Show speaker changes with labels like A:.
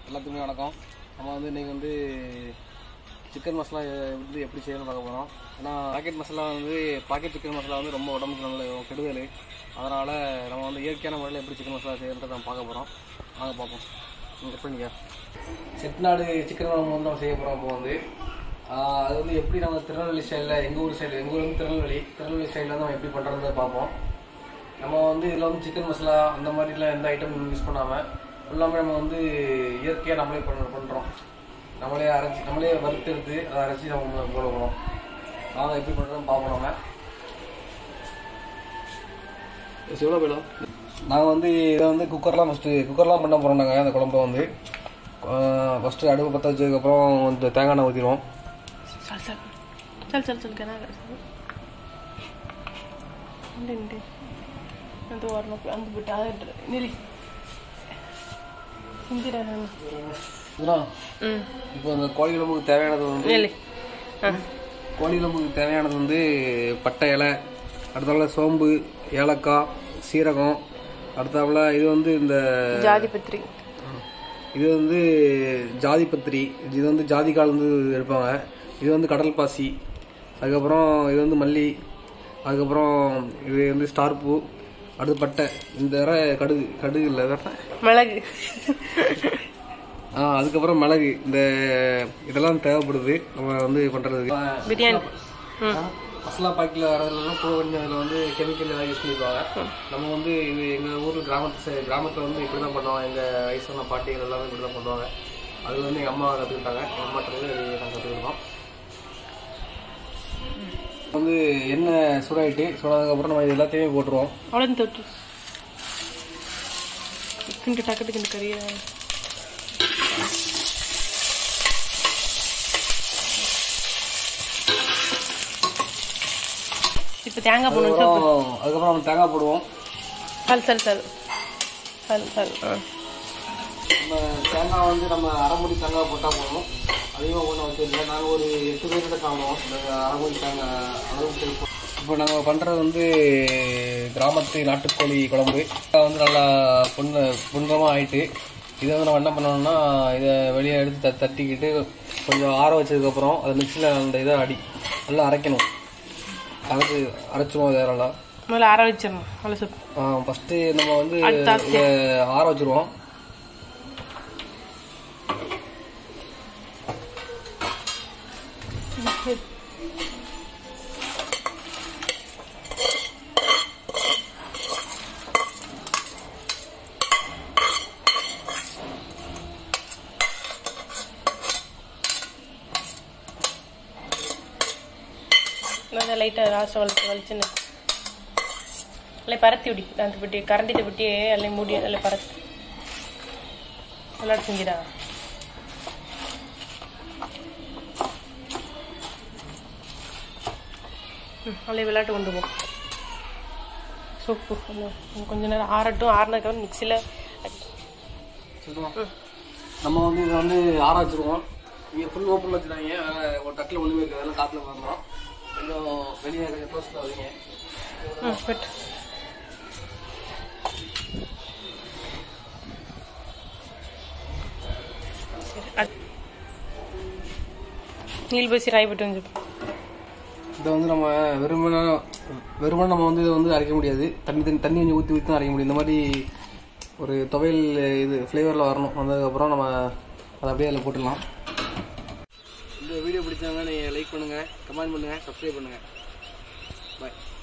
A: எல்லாத்துக்குமே வணக்கம் நம்ம வந்து இன்னைக்கு வந்து சிக்கன் மசாலா வந்து எப்படி செய்யணும்னு பார்க்க போகிறோம் ஏன்னா பாக்கெட் மசாலா வந்து பாக்கெட் சிக்கன் மசாலா வந்து ரொம்ப உடம்புக்கு நல்ல கெடுதல் அதனால் நம்ம வந்து இயற்கையான முறையில் எப்படி சிக்கன் மசாலா செய்யறதை நம்ம பார்க்க போகிறோம் வாங்க பார்ப்போம் நீங்கள் எப்படிங்க செட்டிநாடு சிக்கன் குழம்பு வந்து நம்ம செய்ய போகிறோம் இப்போ வந்து ஆஹ் அது வந்து எப்படி நம்ம திருநெல்வேலி ஸ்டைலில் எங்கள் ஊர் சைடு எங்கள் ஊர் வந்து திருநெல்வேலி திருநெல்வேலி ஸ்டைலில் வந்து நம்ம எப்படி பண்ணுறதை பார்ப்போம் நம்ம வந்து இதில் வந்து சிக்கன் மசாலா அந்த மாதிரிலாம் எந்த ஐட்டம் யூஸ் பண்ணாமல் எல்லாமே நம்ம வந்து இயற்கையாக நம்மளே பண்ண பண்ணுறோம் நம்மளே அரைச்சி நம்மளே வறுத்தெடுத்து அதை அரைச்சி நம்ம போட போகிறோம் நாங்கள் எப்படி பண்ணுறோம் பார்ப்போம் நம்ம எவ்வளோ போயிடும் நாங்கள் வந்து இதை வந்து குக்கர்லாம் ஃபஸ்ட்டு குக்கர்லாம் பண்ண போகிறோம் நாங்கள் அந்த குழம்பு வந்து ஃபஸ்ட்டு அடுப்பு பற்ற வச்சதுக்கப்புறம் வந்து தேங்காய் எண்ணெய் ஊற்றிடுவோம்
B: चल चल चल चल चल कहना ഉണ്ട് ഉണ്ട് അത് ഓർമ്മ അത് വിട്ടാതെ നിലി എന്തിനാണ്
A: இதுதான் இப்போ இந்த கோழி குழம்புக்கு தேவையானது வந்து
B: நிலி ஆ
A: கோழி குழம்புக்கு தேவையானது வந்து பட்டை இலை அடுத்தாப்புல சோம்பு ஏலக்காய் சீரகம் அடுத்தாப்புல இது வந்து இந்த
B: ജാതിപത്രി
A: இது வந்து ஜாதி பத்திரி இது வந்து ஜாதிக்கால் வந்து எடுப்பாங்க இது வந்து கடல் பாசி அதுக்கப்புறம் இது வந்து மல்லி அதுக்கப்புறம் இது வந்து ஸ்டார் பூ அடுத்து பட்டை இந்த வேற கடுகு கடுகு இல்லை வேற
B: மிளகு
A: ஆ அதுக்கப்புறம் மிளகு இந்த இதெல்லாம் தேவைப்படுது நம்ம வந்து பண்ணுறதுக்கு
B: பிரியாணி ம்
A: மசாலா பாக்கெட்டில் வரதுலாம் கூட கொஞ்சம் அதில் வந்து கெமிக்கல் ஏதாவது யூஸ் பண்ணிருப்பாங்க நம்ம வந்து இது எங்கள் ஊரில் கிராமத்து சை- கிராமத்தில் வந்து இப்படி தான் பண்ணுவாங்க எங்கள் வயசான பாட்டிகள் எல்லாமே இப்படி தான் பண்ணுவாங்க அது வந்து எங்கள் அம்மா கற்றுக்கிட்டாங்க எங்கள் அம்மாட்ட வந்து அது நாங்கள் கற்றுக்கிட்டோம் வந்து எண்ணெய் சூடாயிட்டு சூடானதுக்கப்புறம் நம்ம இது எல்லாத்தையுமே போட்டுருவோம்
B: அவ்வளோ தொட்டு திண்டு டக்கு திண்டு கறியா இப்போ தேங்காய் போடணும்
A: அதுக்கப்புறம் அதுக்கப்புறம் நம்ம தேங்காய் போடுவோம்
B: சல் சல் சல் சல் சல் ஆ
A: நம்ம தேங்காய் வந்து நம்ம அரை மூடி தேங்காய் போட்டால் போடணும் அதிகமாக ஒன்றும் வச்சிருக்கல நாங்கள் ஒரு எட்டு பேர்கிட்ட சாப்பிடுவோம் நாங்கள் அரை மூடி தேங்காய் அளவுக்கு இருக்கும் இப்போ நாங்கள் பண்ணுறது வந்து கிராமத்து நாட்டுக்கோழி குழம்பு இது வந்து நல்லா புண்ண புண்ணமாக ஆயிட்டு இதை வந்து நம்ம என்ன பண்ணணும்னா இதை வெளியே எடுத்து த தட்டிக்கிட்டு கொஞ்சம் ஆற வச்சதுக்கப்புறம் அதை மிக்சியில் அந்த இதை அடி நல்லா அரைக்கணும் அரைச்சி அரைச்சிருவோம் இதை நல்லா
B: முதல்ல அரை வச்சிடணும் நல்ல சூப்
A: ஃபஸ்ட்டு நம்ம வந்து
B: அடுத்த
A: இதை ஆற வச்சிருவோம்
B: நல்லா லைட்டாக லாஸ்ட்டாக வலிச்சு வலிச்சுன்னு ಅಲ್ಲೇ ಪರತ್ತಿ ಹುಡಿ ಅಂತ ಬಿಟ್ಟು ಕರಂಡಿದ ಬಿಟ್ಟು ಅಲ್ಲೇ ಮುಡಿ ಅಲ್ಲೇ ಪರತ್ತಿ ಎಲ್ಲ ತಿಂದಿರಾ ம் அள்ளி விளையாட்டு கொண்டு போ சூப்பு இன்னும் கொஞ்ச நேரம் ஆறட்டும் ஆறினதுக்கப்புறம் மிக்சியில்
A: சொல்லுவோம் நம்ம வந்து இதை வந்து ஆற வச்சிருவோம் நீங்கள் ஃபுல் ஓப்பனில் வச்சுருவாங்க ஒரு தட்டில் ஒன்றுமே இருக்குது அதெல்லாம் காற்றுல வந்துடும் கொஞ்சம் வெளியே கொஞ்சம் க்ளோஸில் வைங்க
B: ம் பெட்டு சரி அட் நீல் பேசி ராய் பெட்டு வந்து
A: இதை வந்து நம்ம வெறுமனே வெறுமனே நம்ம வந்து இதை வந்து அரைக்க முடியாது தண்ணி தண்ணி தண்ணி கொஞ்சம் ஊற்றி ஊற்றி தான் அரைக்க முடியும் இந்த மாதிரி ஒரு துவையல் இது ஃப்ளேவரில் வரணும் வந்ததுக்கப்புறம் நம்ம அதை அப்படியே அதில் போட்டுடலாம் இந்த வீடியோ பிடிச்சவங்க நீங்கள் லைக் பண்ணுங்கள் கமெண்ட் பண்ணுங்கள் சப்ஸ்கிரைப் பண்ணுங்கள் பாய்